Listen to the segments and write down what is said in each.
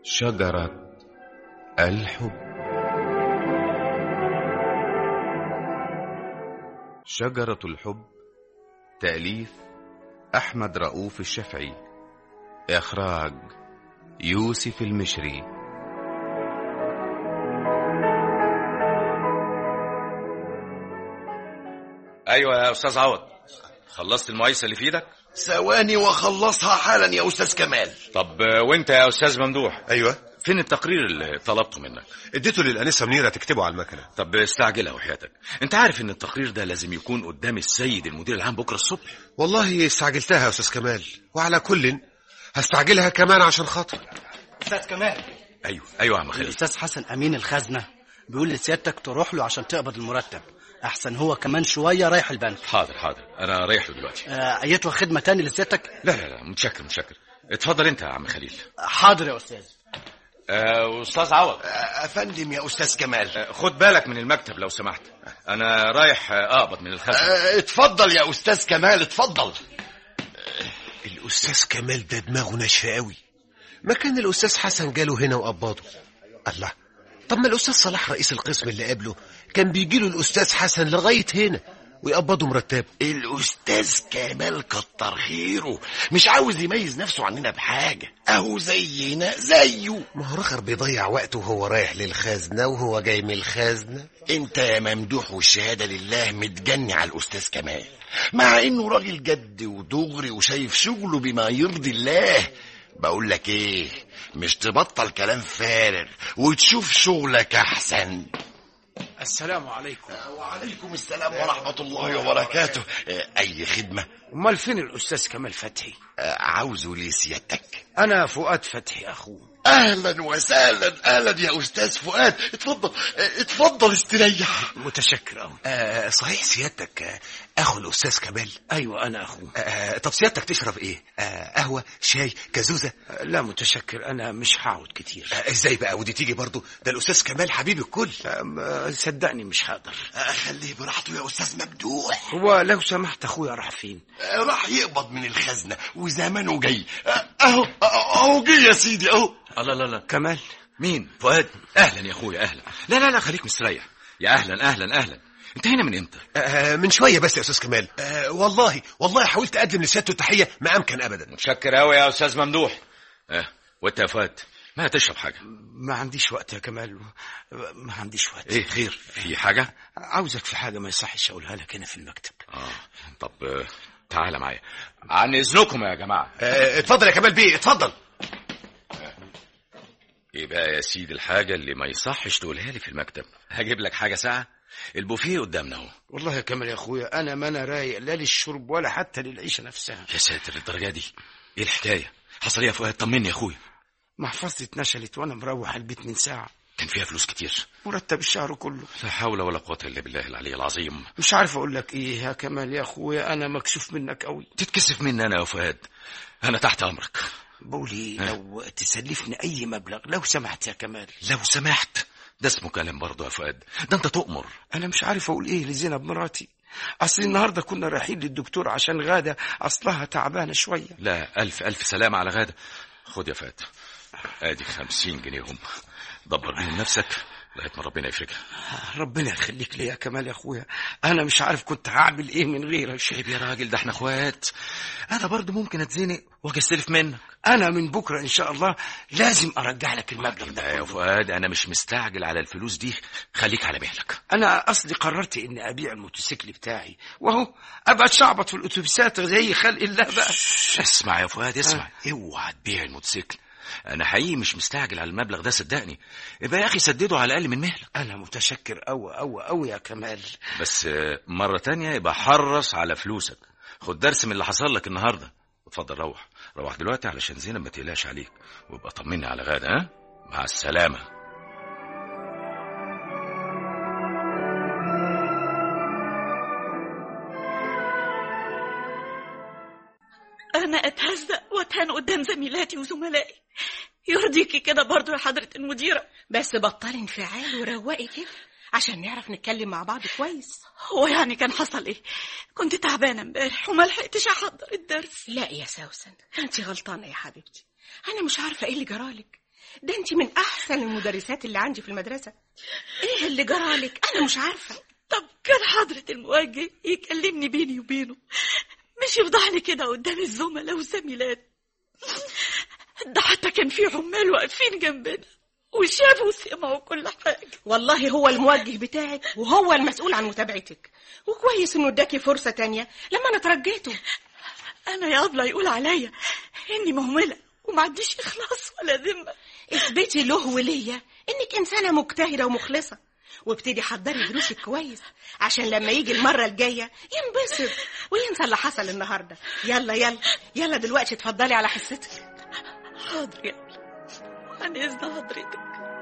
شجرة الحب شجرة الحب تأليف أحمد رؤوف الشافعي إخراج يوسف المشري ايوه يا استاذ عوض خلصت المقايسه اللي في ايدك ثواني واخلصها حالا يا استاذ كمال طب آه، وانت يا استاذ ممدوح ايوه فين التقرير اللي طلبته منك اديته للانسه منيره تكتبه على المكنه طب استعجلها وحياتك انت عارف ان التقرير ده لازم يكون قدام السيد المدير العام بكره الصبح والله استعجلتها يا استاذ كمال وعلى كل هستعجلها كمان عشان خاطر استاذ كمال ايوه ايوه يا عم خليل الاستاذ حسن امين الخزنه بيقول لسيادتك تروح له عشان تقبض المرتب احسن هو كمان شويه رايح البنك حاضر حاضر انا رايح له دلوقتي آه، ايتها خدمه تاني لسيادتك لا لا لا متشكر متشكر اتفضل انت يا عم خليل حاضر يا استاذ آه استاذ عوض افندم يا استاذ كمال آه خد بالك من المكتب لو سمحت انا رايح آه، اقبض من الخزنه آه، اتفضل يا استاذ كمال اتفضل الاستاذ كمال ده دماغه ناشفه قوي ما كان الاستاذ حسن جاله هنا وقبضه الله طب ما الاستاذ صلاح رئيس القسم اللي قبله كان بيجي له الاستاذ حسن لغايه هنا ويقبضه مرتبه الاستاذ كمال كتر خيره مش عاوز يميز نفسه عننا بحاجه اهو زينا زيه ما هو رخر بيضيع وقته وهو رايح للخزنه وهو جاي من الخزنه انت يا ممدوح والشهاده لله متجني على الاستاذ كمال مع انه راجل جد ودغري وشايف شغله بما يرضي الله بقول لك ايه مش تبطل كلام فارغ وتشوف شغلك احسن السلام عليكم وعليكم السلام ورحمه الله وبركاته اه، اي خدمه امال فين الاستاذ كمال فتحي اه، عاوزه ليه سيادتك انا فؤاد فتحي اخوه اهلا وسهلا اهلا يا استاذ فؤاد اتفضل اه، اتفضل استريح متشكر قوي آه صحيح سيادتك آه، اخو الاستاذ كمال ايوه انا اخوه آه طب سيادتك تشرب ايه آه قهوه شاي كازوزه لا متشكر انا مش هقعد كتير آه ازاي بقى ودي تيجي برضو ده الاستاذ كمال حبيب الكل أم- صدقني مش هقدر اه، خليه براحته يا استاذ ممدوح هو لو سمحت اخويا راح فين اه، راح يقبض من الخزنه وزمانه جاي اه، اهو اهو اهو جه يا سيدي اهو الله لا لا كمال مين فؤاد اهلا يا اخويا اهلا لا لا لا خليك مستريح يا اهلا اهلا اهلا انت هنا من امتى آه من شويه بس يا استاذ كمال آه والله والله حاولت اقدم لسيادته التحيه ما امكن ابدا متشكر قوي يا استاذ ممدوح اه وانت يا فؤاد ما هتشرب حاجه ما عنديش وقت يا كمال ما عنديش وقت ايه خير في حاجه عاوزك في حاجه ما يصحش اقولها لك هنا في المكتب اه طب آه، تعالى معايا عن اذنكم يا جماعه آه اتفضل يا كمال بيه اتفضل ايه بقى يا سيدي الحاجه اللي ما يصحش تقولها لي في المكتب هجيب لك حاجه ساعه البوفيه قدامنا اهو والله يا كمال يا اخويا انا ما انا رايق لا للشرب ولا حتى للعيشه نفسها يا ساتر الدرجه دي ايه الحكايه حصل ايه يا فؤاد طمني يا اخويا محفظتي اتنشلت وانا مروح البيت من ساعه كان فيها فلوس كتير مرتب الشهر كله لا حول ولا قوه الا بالله العلي العظيم مش عارف اقول لك ايه يا كمال يا اخويا انا مكسوف منك قوي تتكسف مني انا يا فؤاد انا تحت امرك بقول ايه ها؟ لو تسلفني اي مبلغ لو سمحت يا كمال لو سمحت ده اسمه كلام برضه يا فؤاد ده انت تؤمر انا مش عارف اقول ايه لزينب مراتي اصل النهارده كنا رايحين للدكتور عشان غاده اصلها تعبانه شويه لا الف الف سلامه على غاده خد يا فؤاد ادي خمسين جنيه هم دبر بيهم نفسك لغايه ما ربنا يفرجها ربنا يخليك لي يا كمال يا اخويا انا مش عارف كنت هعمل ايه من غيرك عيب يا راجل ده احنا اخوات انا برضه ممكن اتزنق واجي استلف منك انا من بكره ان شاء الله لازم ارجع لك المبلغ لا ده يا كله. فؤاد انا مش مستعجل على الفلوس دي خليك على مهلك انا اصلي قررت اني ابيع الموتوسيكل بتاعي وهو ابقى اتشعبط في الاتوبيسات زي خلق الله بقى اسمع يا فؤاد اسمع اوعى تبيع الموتوسيكل انا حقيقي مش مستعجل على المبلغ ده صدقني يبقى يا اخي سدده على الاقل من مهلك انا متشكر قوي قوي قوي يا كمال بس آه، مرة تانية يبقى حرص على فلوسك خد درس من اللي حصل لك النهاردة اتفضل روح روح دلوقتي علشان زينب ما تقلقش عليك ويبقى طمني على غادة ها مع السلامة أنا أتهزأ وأتهان قدام زميلاتي وزملائي يرضيكي كده برضو يا حضرة المديرة بس بطلي انفعال وروقي كده عشان نعرف نتكلم مع بعض كويس هو يعني كان حصل إيه كنت تعبانة امبارح وما لحقتش أحضر الدرس لا يا سوسن انت غلطانه يا حبيبتي انا مش عارفه ايه اللي جرالك ده انت من احسن المدرسات اللي عندي في المدرسه ايه اللي جرالك انا مش عارفه طب كان حضرة الموجه يكلمني بيني وبينه مش يفضحني كده قدام الزملاء والزميلات ده حتى كان في عمال واقفين جنبنا وشافوا وسمعوا كل حاجة والله هو الموجه بتاعك وهو المسؤول عن متابعتك وكويس انه اداكي فرصه تانية لما انا ترجيته أنا يا أبلة يقول عليا إني مهملة وما عنديش إخلاص ولا ذمة اثبتي له وليا انك انسانه مجتهده ومخلصه وابتدي حضري دروسك كويس عشان لما يجي المره الجايه ينبسط وينسى اللي حصل النهارده يلا يلا يلا دلوقتي اتفضلي على حصتك حاضر يا أبلة عن إذن حضرتك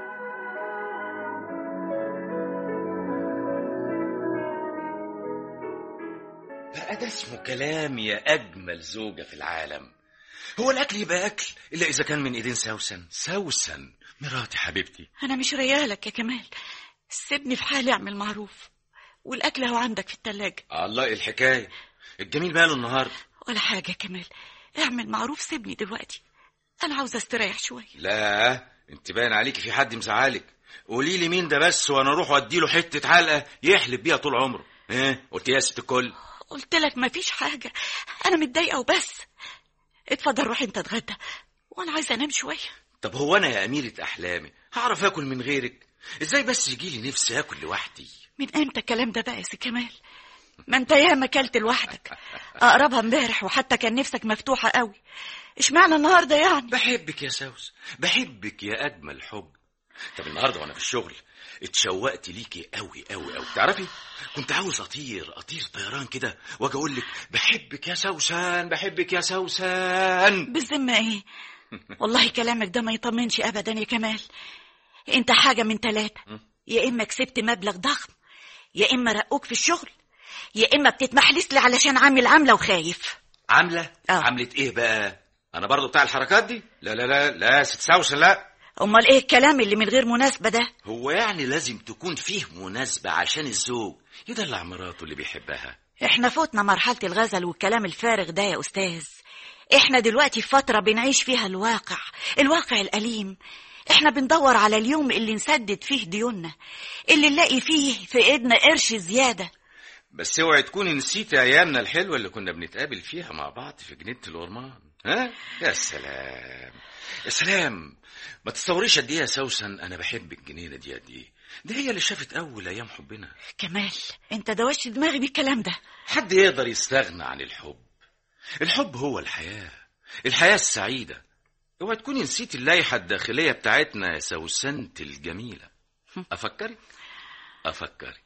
بقى ده اسمه كلام يا أجمل زوجة في العالم هو الأكل يبقى أكل إلا إذا كان من إيدين سوسن سوسن مراتي حبيبتي أنا مش ريالك يا كمال سيبني في حالي أعمل معروف والأكل هو عندك في التلاجة الله إيه الحكاية الجميل ماله النهاردة ولا حاجة يا كمال اعمل معروف سيبني دلوقتي أنا عاوزة استريح شوية لا انت باين عليكي في حد مزعلك قولي لي مين ده بس وانا اروح واديله حته علقه يحلب بيها طول عمره ايه قلت يا ست الكل قلت لك مفيش حاجة أنا متضايقة وبس اتفضل روح أنت اتغدى وأنا عايزة أنام شوية طب هو انا يا اميره احلامي هعرف اكل من غيرك ازاي بس يجي لي نفسي اكل لوحدي من امتى الكلام ده بقى يا سي كمال ما انت ياما اكلت لوحدك اقربها امبارح وحتى كان نفسك مفتوحه قوي اشمعنى النهارده يعني بحبك يا سوس بحبك يا اجمل حب طب النهارده وانا في الشغل اتشوقت ليكي قوي قوي قوي تعرفي كنت عاوز اطير اطير طيران كده واجي اقول لك بحبك يا سوسن بحبك يا سوسن بالذمه ايه والله كلامك ده ما يطمنش ابدا يا كمال انت حاجه من ثلاثه يا اما كسبت مبلغ ضخم يا اما رقوك في الشغل يا اما بتتمحلس لي علشان عامل عامله وخايف عامله آه. عامله ايه بقى انا برضو بتاع الحركات دي لا لا لا لا ست سوسن لا امال ايه الكلام اللي من غير مناسبه ده هو يعني لازم تكون فيه مناسبة عشان الزوج يدلع مراته اللي بيحبها احنا فوتنا مرحله الغزل والكلام الفارغ ده يا استاذ احنا دلوقتي في فتره بنعيش فيها الواقع الواقع الاليم احنا بندور على اليوم اللي نسدد فيه ديوننا اللي نلاقي فيه في ايدنا قرش زياده بس اوعي تكوني نسيتي ايامنا الحلوة اللي كنا بنتقابل فيها مع بعض في جنينة الورمان ها يا سلام يا سلام ما تتصوريش قد ايه يا سوسن انا بحب الجنينة دي قد ايه دي هي اللي شافت اول ايام حبنا كمال انت دوشت دماغي بالكلام ده حد يقدر يستغنى عن الحب الحب هو الحياة الحياة السعيدة اوعى تكوني نسيتي اللائحة الداخلية بتاعتنا يا سوسنت الجميلة أفكرك أفكرك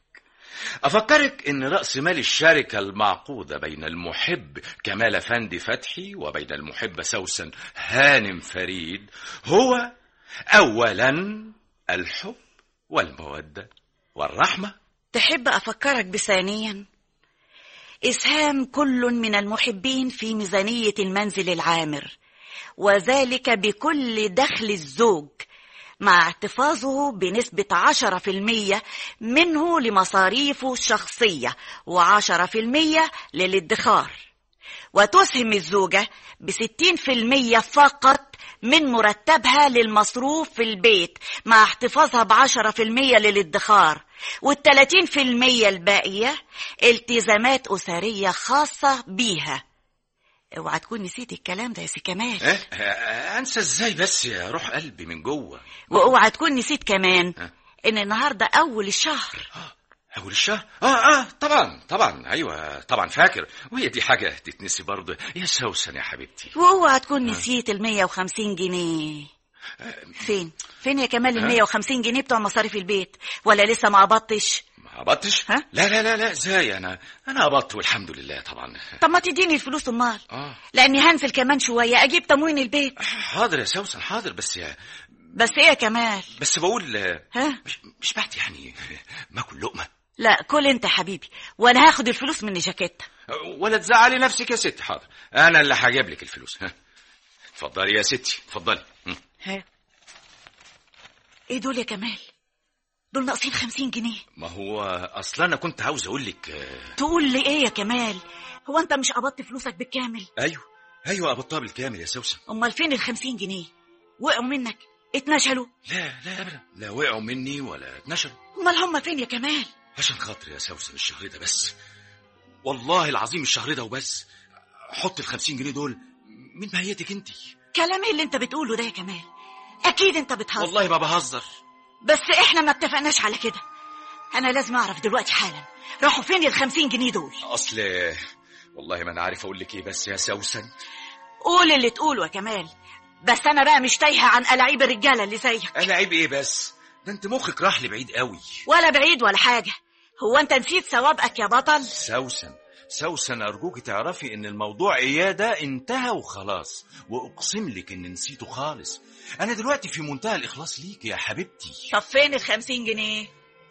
أفكرك إن رأس مال الشركة المعقودة بين المحب كمال أفندي فتحي وبين المحبة سوسن هانم فريد هو أولا الحب والمودة والرحمة تحب افكرك بثانيا اسهام كل من المحبين في ميزانيه المنزل العامر وذلك بكل دخل الزوج مع احتفاظه بنسبة عشرة في المية منه لمصاريفه الشخصية وعشرة في المية للادخار وتسهم الزوجة بستين في المية فقط من مرتبها للمصروف في البيت مع احتفاظها بعشرة في المية للادخار والتلاتين في المية الباقية التزامات أسرية خاصة بيها اوعى تكون نسيت الكلام ده يا سي كمال إيه؟ آه، أنسى إزاي بس يا روح قلبي من جوه واوعى تكون نسيت كمان ها؟ ان النهارده اول الشهر أول الشهر آه آه طبعا طبعا أيوة طبعا فاكر وهي دي حاجة تتنسي برضه يا سوسن يا حبيبتي واوعى تكون نسيت ال 150 جنيه فين فين يا كمال ال ها؟ 150 جنيه بتوع مصاريف البيت ولا لسه ما قبضتش ما هبطش ها؟ لا لا لا لا ازاي انا انا هبطت والحمد لله طبعا طب ما تديني الفلوس امال اه لاني هنزل كمان شويه اجيب تموين البيت حاضر يا سوسن حاضر بس يا بس ايه يا كمال بس بقول آه، ها مش مش بعد يعني ما اكل لقمه لا كل انت حبيبي وانا هاخد الفلوس من جاكيتة ولا تزعلي نفسك يا ست حاضر انا اللي هجيب لك الفلوس ها اتفضلي يا ستي اتفضلي هم. ها ايه دول يا كمال دول ناقصين 50 جنيه ما هو اصلا انا كنت عاوز اقول لك آه، تقول لي ايه يا كمال هو انت مش قبضت فلوسك بالكامل ايوه ايوه قبضتها بالكامل يا سوسن امال فين ال 50 جنيه وقعوا منك اتنشلوا لا لا ابدا لا وقعوا مني ولا اتنشلوا امال هم فين يا كمال عشان خاطري يا سوسن الشهر ده بس والله العظيم الشهر ده وبس حط الخمسين جنيه دول من مهيتك انت كلام ايه اللي انت بتقوله ده يا كمال اكيد انت بتهزر والله ما بهزر بس احنا ما اتفقناش على كده انا لازم اعرف دلوقتي حالا راحوا فين الخمسين جنيه دول اصل والله ما انا عارف اقول لك ايه بس يا سوسن قول اللي تقوله يا كمال بس انا بقى مش تايهه عن الاعيب الرجاله اللي زيك انا عيب ايه بس ده انت مخك راح لبعيد قوي ولا بعيد ولا حاجه هو انت نسيت سوابقك يا بطل سوسن سوسن أرجوك تعرفي إن الموضوع إياه ده انتهى وخلاص وأقسم لك إن نسيته خالص أنا دلوقتي في منتهى الإخلاص ليك يا حبيبتي طب فين الخمسين جنيه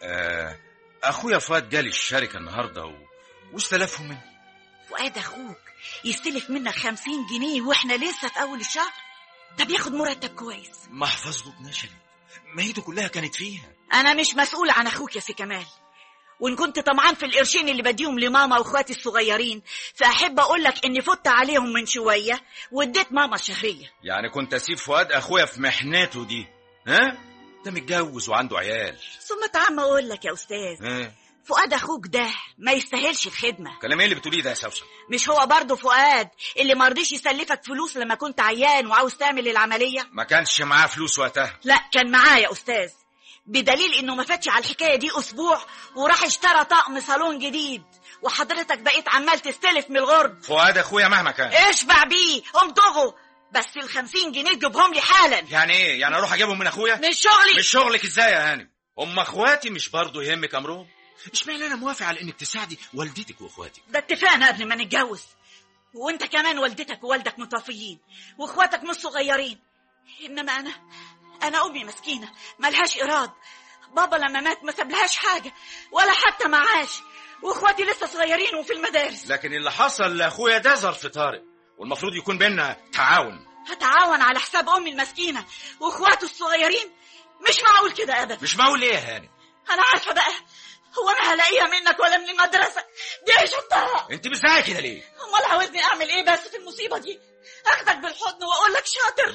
آه أخويا فؤاد جالي الشركة النهاردة و... واستلفهم مني فؤاد اخوك يستلف منك خمسين جنيه واحنا لسه في اول الشهر ده بياخد مرتب كويس محفظته اتنشلت مهيته كلها كانت فيها انا مش مسؤول عن اخوك يا سي كمال وان كنت طمعان في القرشين اللي بديهم لماما واخواتي الصغيرين فاحب اقول لك اني فت عليهم من شويه واديت ماما الشهريه يعني كنت أسيب فؤاد أخويا في محنته دي ها ده متجوز وعنده عيال ثم تعال اقول لك يا استاذ ها فؤاد اخوك ده ما يستاهلش الخدمه كلام ايه اللي بتقوليه ده يا سوسن مش هو برضه فؤاد اللي ما رضيش يسلفك فلوس لما كنت عيان وعاوز تعمل العمليه ما كانش معاه فلوس وقتها لا كان معاه يا استاذ بدليل انه ما فاتش على الحكايه دي اسبوع وراح اشترى طقم صالون جديد وحضرتك بقيت عمال تستلف من الغرب فؤاد أخويا مهما كان اشبع بيه امضغه بس الخمسين جنيه تجيبهم لي حالا يعني ايه يعني اروح اجيبهم من اخويا مش شغلي مش شغلك ازاي يا هانم هم اخواتي مش برضه يهمك امرهم اشمعنى انا موافق على انك تساعدي والدتك واخواتك ده اتفقنا قبل ما نتجوز وانت كمان والدتك ووالدك مطفيين واخواتك مش صغيرين انما انا انا امي مسكينه ملهاش ايراد بابا لما مات ما سابلهاش حاجه ولا حتى معاش واخواتي لسه صغيرين وفي المدارس لكن اللي حصل لاخويا ده ظرف طارئ والمفروض يكون بينا تعاون هتعاون على حساب امي المسكينه واخواته الصغيرين مش معقول كده ابدا مش معقول ليه يا هانم انا عارفه بقى هو انا هلاقيها منك ولا من المدرسه دي شطها انت بتزعقي كده ليه امال عاوزني اعمل ايه بس في المصيبه دي اخدك بالحضن واقول لك شاطر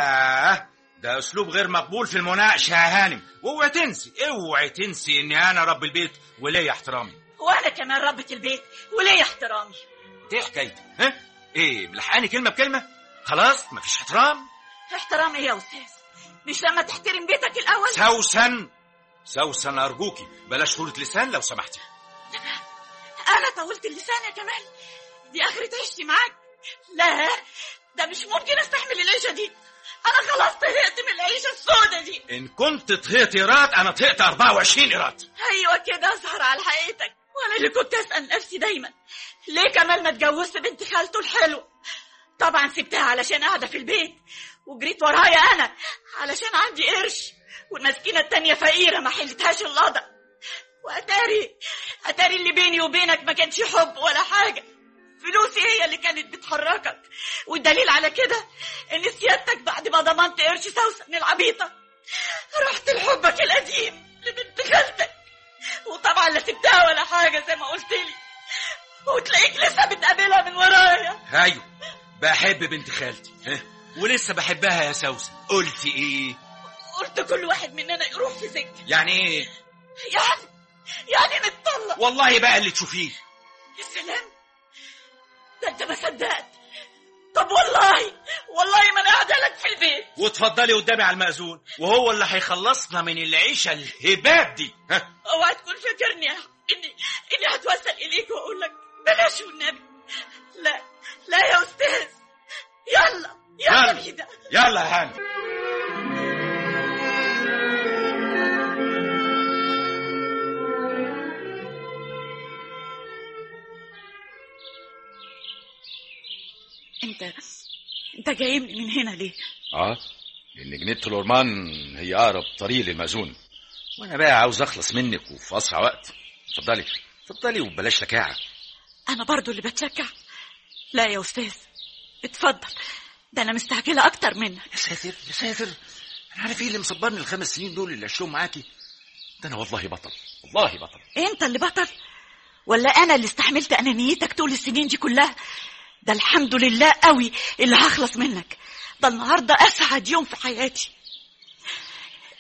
لا ده اسلوب غير مقبول في المناقشه يا هانم واوعي تنسي اوعي تنسي اني انا رب البيت وليا احترامي وانا كمان ربة البيت وليا احترامي ايه حكايتك ها ايه ملحقاني كلمه بكلمه خلاص مفيش احترام احترامي يا استاذ مش لما تحترم بيتك الاول سوسن سوسن ارجوكي بلاش طولة لسان لو سمحتي انا طولت اللسان يا كمال دي اخرة عيشتي معاك لا ده مش ممكن استحمل العيشه دي انا خلاص طهقت من العيشه السودة دي ان كنت طهقت ايراد انا طهقت 24 ايراد ايوه كده اظهر على حقيقتك وانا اللي كنت اسال نفسي دايما ليه كمال ما اتجوزت بنت خالته الحلوه طبعا سبتها علشان قاعده في البيت وجريت ورايا انا علشان عندي قرش والمسكينه التانيه فقيره ما حلتهاش اللضع واتاري اتاري اللي بيني وبينك ما كانش حب ولا حاجه فلوسي هي اللي كانت بتحركك والدليل على كده ان سيادتك بعد ما ضمنت قرش سوسن العبيطه رحت لحبك القديم لبنت خالتك وطبعا لا سبتها ولا حاجه زي ما قلت لي وتلاقيك لسه بتقابلها من ورايا ايوه بحب بنت خالتي ها ولسه بحبها يا سوسن قلتي ايه قلت كل واحد مننا يروح في سكه يعني ايه يعني يعني نتطلق والله بقى اللي تشوفيه يا سلام ده انت ما صدقت طب والله والله ما انا قاعده لك في البيت وتفضلي قدامي على المأذون وهو اللي هيخلصنا من العيشه الهباب دي ها اوعى تكون فاكرني اني اني هتوسل اليك واقول لك بلاش والنبي لا لا يا استاذ يلا يلا يلا. بينا يلا يا هانم انت انت جايبني من هنا ليه اه لان جنينه الورمان هي اقرب طريق للمأذون وانا بقى عاوز اخلص منك وفي اسرع وقت اتفضلي اتفضلي وبلاش لكاعه انا برضو اللي بتشجع لا يا استاذ اتفضل ده انا مستعجله اكتر منك يا ساتر يا ساتر انا عارف ايه اللي مصبرني الخمس سنين دول اللي عشتهم معاكي ده انا والله بطل والله بطل انت اللي بطل ولا انا اللي استحملت انانيتك طول السنين دي كلها ده الحمد لله قوي اللي هخلص منك ده النهارده اسعد يوم في حياتي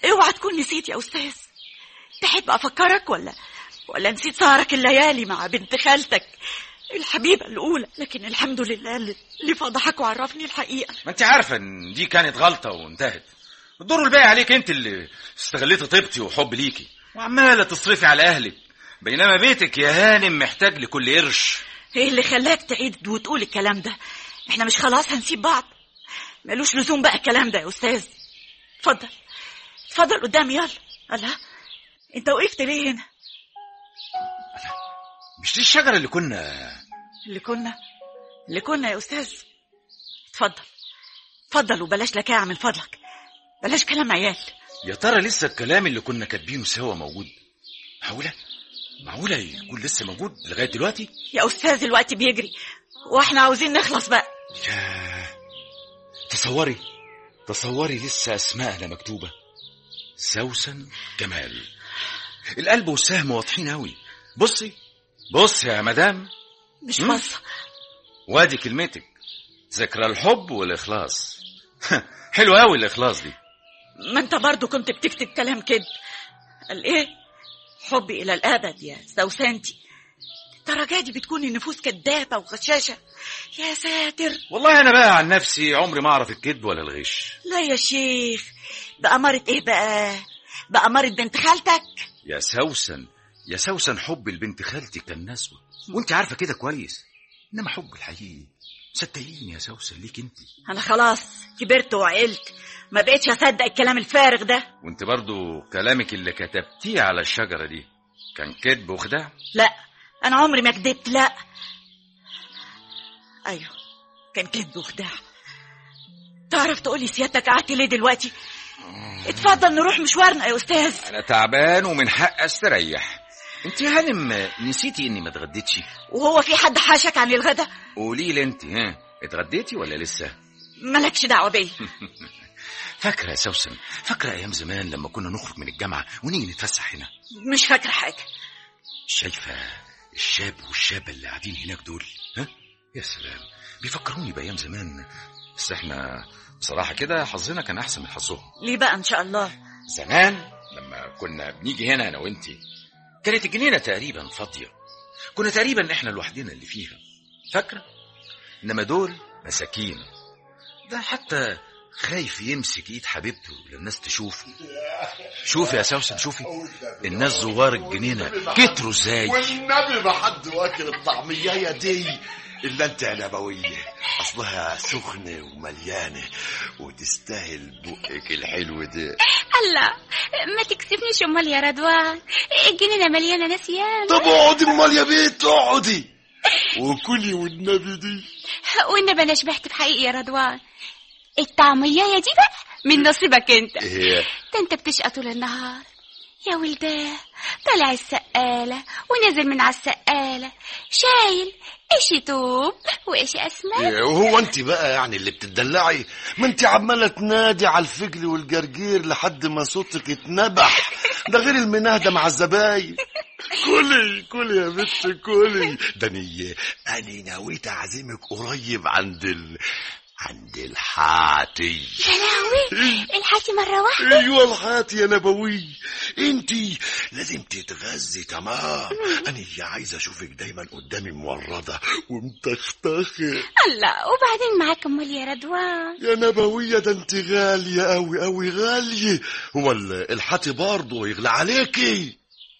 اوعى تكون نسيت يا استاذ تحب افكرك ولا ولا نسيت سهرك الليالي مع بنت خالتك الحبيبة الأولى لكن الحمد لله اللي اللي فضحك وعرفني الحقيقة ما انت عارفة ان دي كانت غلطة وانتهت الدور الباقي عليك انت اللي استغليتي طيبتي وحب ليكي وعمالة تصرفي على اهلك بينما بيتك يا هانم محتاج لكل قرش ايه اللي خلاك تعيد وتقول الكلام ده احنا مش خلاص هنسيب بعض ملوش لزوم بقى الكلام ده يا استاذ اتفضل اتفضل قدامي يلا الله انت وقفت ليه هنا مش دي الشجرة اللي كنا اللي كنا اللي كنا يا استاذ اتفضل اتفضل وبلاش لكاعة من فضلك بلاش كلام عيال يا ترى لسه الكلام اللي كنا كاتبينه سوا موجود معقولة معقولة يكون لسه موجود لغاية دلوقتي يا استاذ الوقت بيجري واحنا عاوزين نخلص بقى يا تصوري تصوري لسه اسماءنا مكتوبة سوسن جمال القلب والسهم واضحين أوي بصي بصي يا مدام مش مم. باصة وادي كلمتك ذكرى الحب والإخلاص حلو أوي الإخلاص دي ما انت برضو كنت بتكتب كلام كده قال ايه حبي الى الابد يا سوسنتي الدرجة دي بتكون النفوس كدابة وغشاشة يا ساتر والله أنا بقى عن نفسي عمري ما أعرف الكذب ولا الغش لا يا شيخ بأمارة ايه بقى بأمارة بنت خالتك يا سوسن يا سوسن حب البنت خالتي كان نسوة وانت عارفة كده كويس انما حب الحقيقي صدقيني يا سوسن ليك انت انا خلاص كبرت وعقلت ما بقتش اصدق الكلام الفارغ ده وانت برضو كلامك اللي كتبتيه على الشجرة دي كان كذب وخداع لا انا عمري ما كدبت لا ايوه كان كذب وخداع تعرف تقولي سيادتك قعدت ليه دلوقتي اتفضل نروح مشوارنا يا استاذ انا تعبان ومن حق استريح انت يا هانم نسيتي اني ما اتغديتش وهو في حد حاشك عن الغدا قولي لي انت ها اتغديتي ولا لسه مالكش دعوه بيا فاكره يا سوسن فاكره ايام زمان لما كنا نخرج من الجامعه ونيجي نتفسح هنا مش فاكره حاجه شايفه الشاب والشابه اللي قاعدين هناك دول ها يا سلام بيفكروني بايام زمان بس احنا بصراحه كده حظنا كان احسن من حظهم ليه بقى ان شاء الله زمان لما كنا بنيجي هنا انا وانتي كانت الجنينه تقريبا فاضيه كنا تقريبا احنا لوحدنا اللي فيها فاكره انما دول مساكين ده حتى خايف يمسك ايد حبيبته للناس تشوفه شوفي يا سوسن شوفي الناس زوار الجنينه كتروا ازاي والنبي ما حد واكل الطعمية دي إلا أنت يا نبوية أصلها سخنة ومليانة وتستاهل بقك الحلو ده الله ما تكسفنيش امال يا رضوان الجنينه مليانه ناس ياما طب اقعدي امال يا بيت اقعدي وكلي والنبي دي والنبي انا شبعت بحقيقي يا رضوان الطعمية دي بقى من نصيبك انت إيه ده انت بتشقى طول النهار يا ولداه طالع السقالة ونازل من على السقالة شايل ايش توب وايش اسماك إيه، وهو انت بقى يعني اللي بتدلعي ما انت عماله تنادي على الفجل والجرجير لحد ما صوتك اتنبح ده غير المناهده مع الزباين كلي كلي يا بنت كلي ده انا انا نويت اعزمك قريب عند ال... عند الحاتي يا لهوي الحكي مرة واحدة ايوه الحاتي يا نبوي انت لازم تتغذي تمام انا عايز اشوفك دايما قدامي مورده ومتختخه الله وبعدين معاك امال يا رضوان يا نبوية ده انت غالية أوي أوي غالية هو ال- الحاتي برضه يغلى عليكي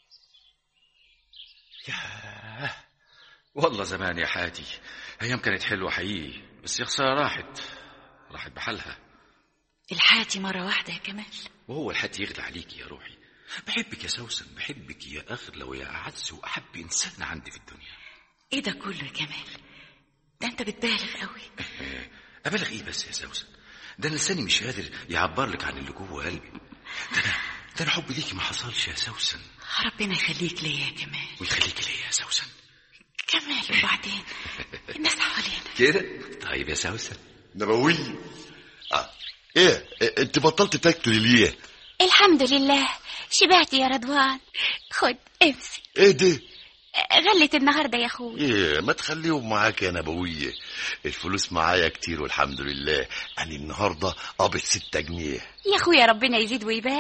ياه والله زمان يا حاتي ايام كانت حلوه حقيقي بس يا خساره راحت راحت بحالها الحاتي مرة واحدة يا كمال وهو الحاتي يغلى عليكي يا روحي بحبك يا سوسن بحبك يا اغلى ويا اعز واحب انسان عندي في الدنيا ايه ده كله يا كمال ده انت بتبالغ قوي ابالغ ايه بس يا سوسن ده أنا لساني مش قادر يعبر لك عن اللي جوه قلبي ده انا ده انا حبي ليكي ما حصلش يا سوسن ربنا يخليك ليا يا كمال ويخليكي ليا يا سوسن كمال وبعدين الناس حوالينا كده طيب يا سوسن نبوية آه. ايه إيه، انت بطلت تاكلي ليه الحمد لله شبعت يا رضوان خد امسك ايه ده غلت النهارده يا اخوي ايه ما تخليهم معاك يا نبوية الفلوس معايا كتير والحمد لله انا النهارده قابض ستة جنيه يا اخويا ربنا يزيد ويبارك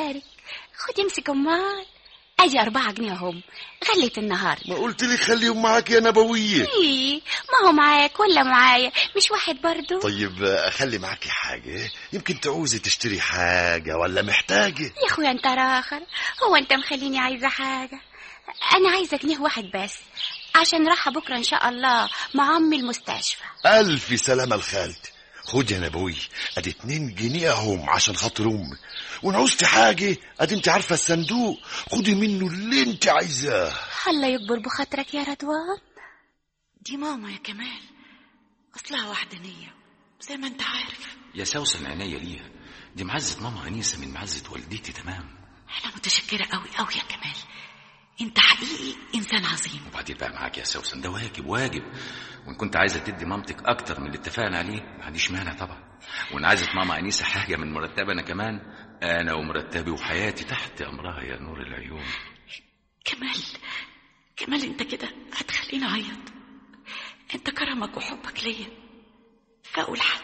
خد امسك امال اجي أربعة جنيه هم غليت النهار ما قلت لي خليهم معاك يا نبوية ايه ما هو معاك ولا معايا مش واحد برضو طيب آه، خلي معاكي حاجة يمكن تعوزي تشتري حاجة ولا محتاجة يا اخويا انت راخر هو انت مخليني عايزة حاجة انا عايزة جنيه واحد بس عشان رايحة بكرة ان شاء الله مع امي المستشفى ألف سلامة لخالتي خد يا نبوي ادي اتنين جنيه اهم عشان خاطر امي ونعوزتي حاجة ادي انت عارفة الصندوق خدي منه اللي انت عايزاه الله يكبر بخاطرك يا رضوان دي ماما يا كمال أصلها وحدانية زي ما أنت عارف يا سوسن عينيا ليها دي معزة ماما أنيسة من معزة والدتي تمام أنا متشكرة أوي أوي يا كمال أنت حقيقي إنسان عظيم وبعدين بقى معاك يا سوسن ده واجب واجب وإن كنت عايزة تدي مامتك أكتر من اللي اتفقنا عليه ما عنديش مانع طبعا وإن عايزة ماما أنيسة حاجة من مرتبي أنا كمان أنا ومرتبي وحياتي تحت أمرها يا نور العيون كمال كمال أنت كده هتخليني أعيط أنت كرمك وحبك ليا فأقول حد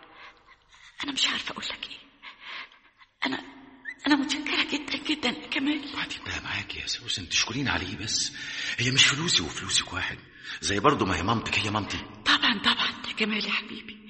أنا مش عارفة أقول لك إيه أنا أنا متشكرة جدا جدا يا كمال وبعدين بقى معاك يا سوسن تشكرين عليه بس هي مش فلوسي وفلوسك واحد زي برضه ما هي مامتك هي مامتي طبعا طبعا يا كمال يا حبيبي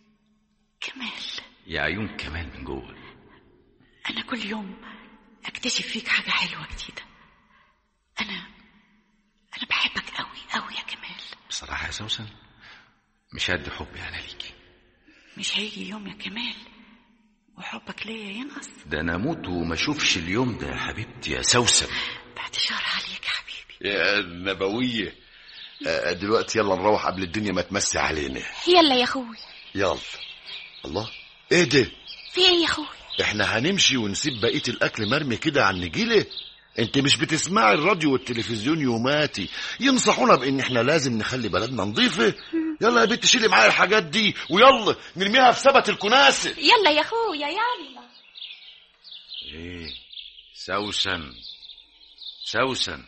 كمال يا عيون كمال من جوه أنا كل يوم أكتشف فيك حاجة حلوة جديدة أنا أنا بحبك أوي أوي يا كمال بصراحة يا سوسن مش قد حبي أنا ليكي مش هيجي يوم يا كمال وحبك ليا ينقص ده أنا أموت وما أشوفش اليوم ده يا حبيبتي يا سوسن بعد شهر عليك يا حبيبي يا نبوية آه، دلوقتي يلا نروح قبل الدنيا ما تمسي علينا يلا يا اخويا يلا الله ايه ده في ايه يا اخويا احنا هنمشي ونسيب بقية الاكل مرمي كده على النجيلة انت مش بتسمعي الراديو والتلفزيون يوماتي ينصحونا بان احنا لازم نخلي بلدنا نظيفة يلا يا بنت شيلي معايا الحاجات دي ويلا نرميها في سبت الكناسة يلا يا اخويا يلا إيه سوسن سوسن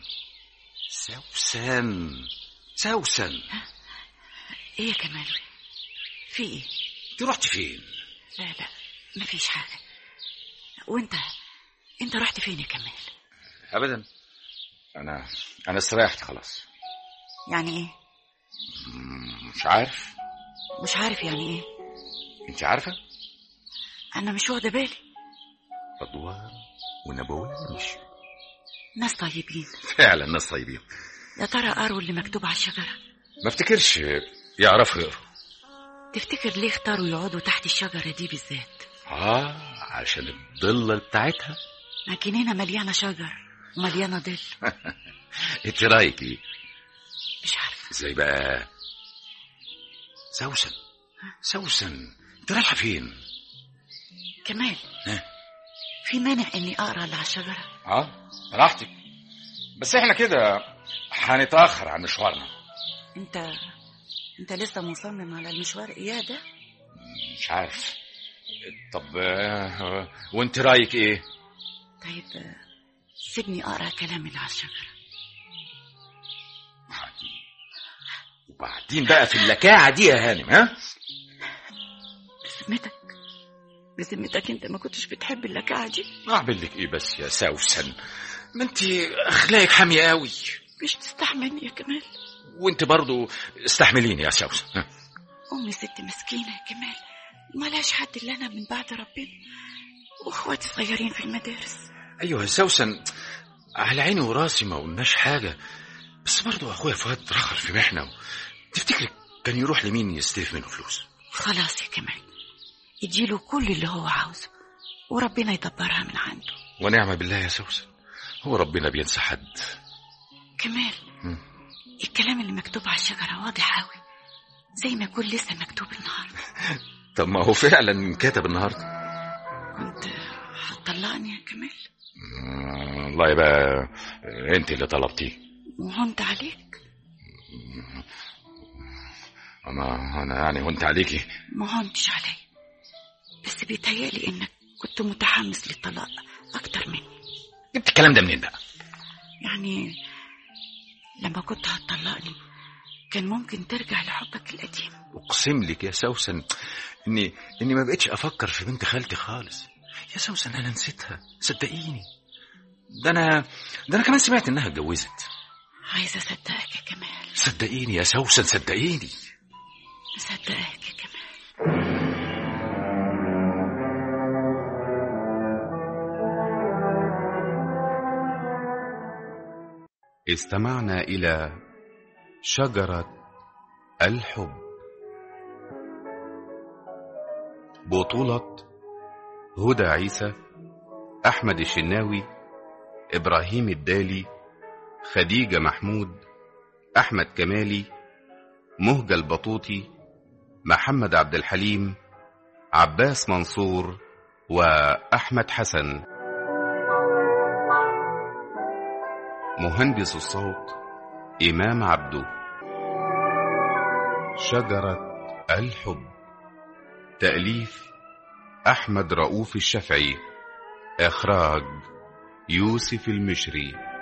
سوسن سوسن إيه يا كمال في إيه انت رحت فين لا لا مفيش حاجة وأنت أنت رحت فين يا كمال ابدا انا انا استريحت خلاص يعني إيه مم، مش عارف مش عارف يعني إيه انت عارفه أنا مش واخدة بالي رضوان ونبوية مش ناس طيبين فعلا ناس طيبين يا ترى قروا اللي مكتوب على الشجرة ما افتكرش يعرفوا يقروا تفتكر ليه اختاروا يقعدوا تحت الشجرة دي بالذات اه عشان الضلة بتاعتها ما جنينة مليانة شجر ومليانة ظل انت رايك ايه مش عارفة زي بقى سوسن سوسن انت رايحه فين كمال ها؟ في مانع إني أقرأ اللي على الشجرة اه براحتك بس احنا كده هنتاخر عن مشوارنا أنت أنت لسه مصمم على المشوار إياه ده مش عارف طب آه، وانت رايك ايه طيب آه، سيبني أقرأ كلام اللي على الشجرة وبعدين بقى في اللكاعه دي يا هانم ها بذمتك بذمتك أنت ما كنتش بتحب اللكعة دي اعمل لك ايه بس يا سوسن ما انت اخلاقك حاميه قوي مش تستحملني يا كمال وانت برضو استحمليني يا سوسن ها؟ أمي ست مسكينة يا كمال ملهاش حد إلا أنا من بعد ربنا وإخواتي صغيرين في المدارس ايوه يا سوسن على عيني وراسي ما قلناش حاجه بس برضو اخويا فؤاد رخر في محنه تفتكر كان يروح لمين يستلف منه فلوس خلاص يا كمال يديله كل اللي هو عاوزه وربنا يدبرها من عنده ونعم بالله يا سوسن هو ربنا بينسى حد كمال مم. الكلام اللي مكتوب على الشجرة واضح أوي زي ما يكون لسه مكتوب النهاردة طب ما هو فعلا كتب النهارده كنت هتطلقني يا كمال مم، والله بقى انت اللي طلبتيه وهنت عليك انا انا يعني وانت عليكي ما هنتش علي بس بيتهيألي إنك كنت متحمس للطلاق أكتر مني جبت الكلام ده منين بقى يعني لما كنت هتطلقني كان ممكن ترجع لحبك القديم اقسم لك يا سوسن اني اني ما بقتش افكر في بنت خالتي خالص يا سوسن انا نسيتها صدقيني ده انا ده انا كمان سمعت انها اتجوزت عايزة أصدقك يا كمال صدقيني يا سوسن صدقيني أصدقك يا كمال استمعنا إلى شجرة الحب بطولة هدى عيسى أحمد الشناوي إبراهيم الدالي خديجة محمود أحمد كمالي مهجة البطوطي محمد عبد الحليم عباس منصور وأحمد حسن مهندس الصوت إمام عبده شجرة الحب تأليف أحمد رؤوف الشافعي إخراج يوسف المشري